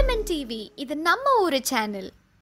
RMN TV இது நம்ம ஊரு சேனல்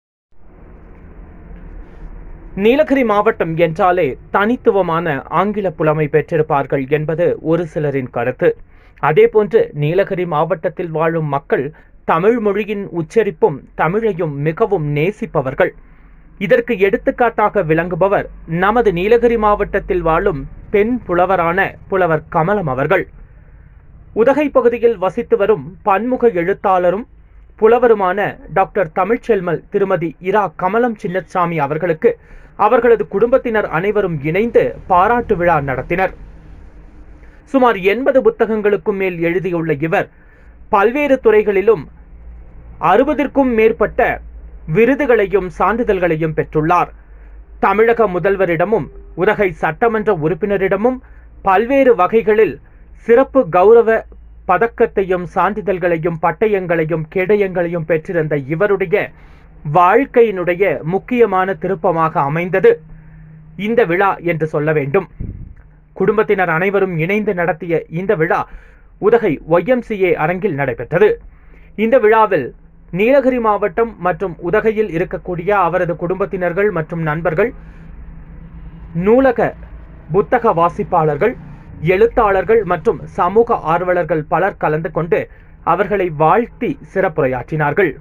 நீலகிரி மாவட்டம் என்றாலே தனித்துவமான ஆங்கில புலமை பெற்றிருப்பார்கள் என்பது ஒரு சிலரின் கருத்து அதேபோன்று நீலகிரி மாவட்டத்தில் வாழும் மக்கள் தமிழ் மொழியின் உச்சரிப்பும் தமிழையும் மிகவும் நேசிப்பவர்கள் இதற்கு எடுத்துக்காட்டாக விளங்குபவர் நமது நீலகிரி மாவட்டத்தில் வாழும் பெண் புலவரான புலவர் கமலம் அவர்கள் உதகை பகுதியில் வசித்து வரும் பன்முக எழுத்தாளரும் புலவருமான டாக்டர் தமிழ்ச்செல்மல் திருமதி இரா கமலம் சின்னசாமி அவர்களுக்கு அவர்களது குடும்பத்தினர் அனைவரும் இணைந்து பாராட்டு விழா நடத்தினர் சுமார் எண்பது புத்தகங்களுக்கும் மேல் எழுதியுள்ள இவர் பல்வேறு துறைகளிலும் அறுபதிற்கும் மேற்பட்ட விருதுகளையும் சான்றிதழ்களையும் பெற்றுள்ளார் தமிழக முதல்வரிடமும் உதகை சட்டமன்ற உறுப்பினரிடமும் பல்வேறு வகைகளில் சிறப்பு கௌரவ பதக்கத்தையும் சான்றிதழ்களையும் பட்டயங்களையும் கேடயங்களையும் பெற்றிருந்த இவருடைய வாழ்க்கையினுடைய முக்கியமான திருப்பமாக அமைந்தது இந்த விழா என்று சொல்ல வேண்டும் குடும்பத்தினர் அனைவரும் இணைந்து நடத்திய இந்த விழா உதகை ஒய்எம்சிஏ அரங்கில் நடைபெற்றது இந்த விழாவில் நீலகிரி மாவட்டம் மற்றும் உதகையில் இருக்கக்கூடிய அவரது குடும்பத்தினர்கள் மற்றும் நண்பர்கள் நூலக புத்தக வாசிப்பாளர்கள் எழுத்தாளர்கள் மற்றும் சமூக ஆர்வலர்கள் பலர் கலந்து கொண்டு அவர்களை வாழ்த்தி சிறப்புரையாற்றினார்கள்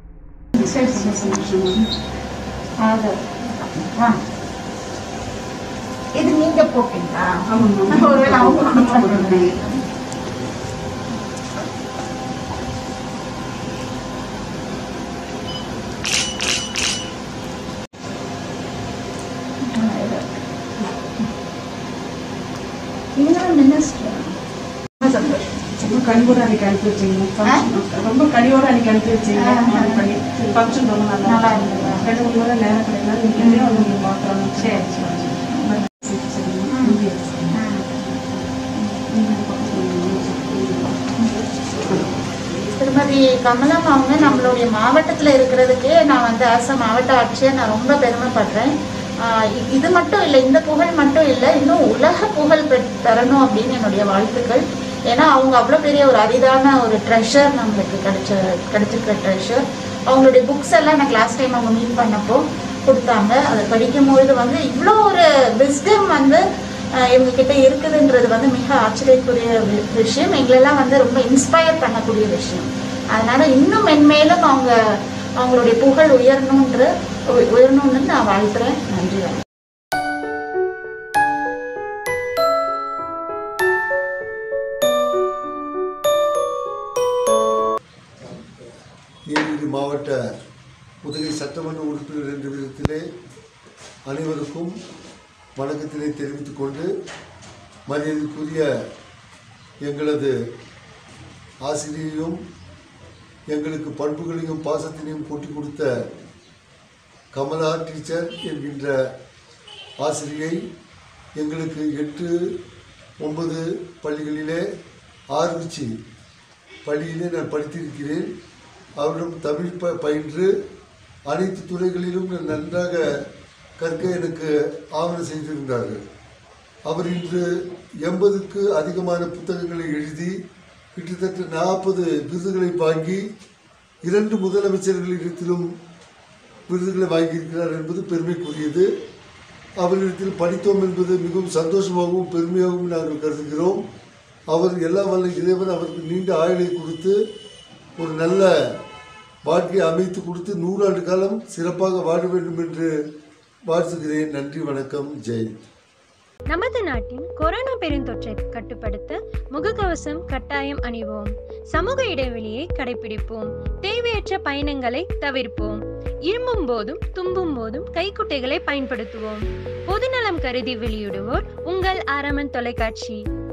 ஆ. இது நீங்க போட்டீங்களா ஒருவேளை அவங்க போட்டிருக்காங்க. இன்னொரு மினிஸ்டர் ரொம்ப சந்தோஷம் ரொம்ப கனிவோட அன்னைக்கு அனுப்பி வச்சீங்க function. ரொம்ப கனிவோட அன்னைக்கு அனுப்பி வச்சீங்க ஆ, ஆ. இது பண்ணி ஃபங்க்ஷன் ரொம்ப நல்லா நல்லா இருந்தது. இருந்ததா? ரெண்டு மூணு முறை நேரம் கிடையாது நீங்களே வந்து நீங்க பார்க்கலாம் சரி, சரி. திருமதி கமலம் அவங்க நம்மளுடைய மாவட்டத்தில் இருக்கிறதுக்கே நான் வந்து ஆஸ் அ மாவட்ட ஆட்சியர் நான் ரொம்ப பெருமைப்படுறேன் ஆஹ் இ- இது மட்டும் இல்லை இந்த புகழ் மட்டும் இல்லை இன்னும் உலக புகழ் பெற் பெறணும் அப்படின்னு என்னுடைய வாழ்த்துக்கள் ஏன்னா அவங்க அவ்வளோ பெரிய ஒரு அரிதான ஒரு ட்ரெஷர் நம்மளுக்கு கிடைச்ச கிடைச்சிருக்கிற ட்ரெஷர் அவங்களுடைய புக்ஸ் எல்லாம் நான் கிளாஸ் டைம் அவங்க மீட் பண்ணப்போ கொடுத்தாங்க அதை படிக்கும்பொழுது வந்து இவ்வளோ ஒரு விஸ்டம் வந்து ஆஹ் இவங்க கிட்ட இருக்குதுன்றது வந்து மிக ஆச்சரியக்குரிய வி- விஷயம் எங்களெல்லாம் வந்து ரொம்ப இன்ஸ்பயர் பண்ணக்கூடிய விஷயம் அதனால இன்னும் மென்மேலும் அவங்க அவங்களுடைய புகழ் உயரணுன்ற உ- உயரணும்னு நான் வாழ்த்துறேன் நன்றி வணக்கம். நீலகிரி மாவட்ட உதகை சட்டமன்ற உறுப்பினர் என்ற விதத்திலே அனைவருக்கும் வணக்கத்தினை தெரிவித்துக் கொண்டு மரியாதைக்குரிய எங்களது ஆசிரியையும் எங்களுக்கு பண்புகளையும் பாசத்தினையும் போட்டி கொடுத்த கமலா டீச்சர் என்கின்ற ஆசிரியை எங்களுக்கு எட்டு ஒன்பது பள்ளிகளிலே ஆரம்பிச்சு பள்ளியிலே நான் படித்திருக்கிறேன் அவரிடம் தமிழ் ப பயின்று அனைத்து துறைகளிலும் நான் நன்றாக கற்க எனக்கு ஆவணம் செய்திருந்தார்கள் அவர் இன்று எண்பதுக்கு அதிகமான புத்தகங்களை எழுதி கிட்டத்தட்ட நாற்பது விருதுகளை வாங்கி இரண்டு முதலமைச்சர்களிடத்திலும் விருதுகளை வாங்கியிருக்கிறார் என்பது பெருமைக்குரியது அவரிடத்தில் படித்தோம் என்பது மிகவும் சந்தோஷமாகவும் பெருமையாகவும் நாங்கள் கருதுகிறோம் அவர் எல்லா வல்ல இறைவன் அவருக்கு நீண்ட ஆயுளை கொடுத்து ஒரு நல்ல வாழ்க்கையை அமைத்து கொடுத்து நூறாண்டு காலம் சிறப்பாக வாழ வேண்டும் என்று வாழ்த்துகிறேன் நன்றி வணக்கம் ஜெய் நமது நாட்டின் கொரோனா பெருந்தொற்றை கட்டுப்படுத்த முகக்கவசம் கட்டாயம் அணிவோம் சமூக இடைவெளியை கடைபிடிப்போம் தேவையற்ற பயணங்களை தவிர்ப்போம் இருமும் போதும் தும்பும் போதும் கைக்குட்டைகளை பயன்படுத்துவோம் பொதுநலம் கருதி வெளியிடுவோர் உங்கள் ஆரமன் தொலைக்காட்சி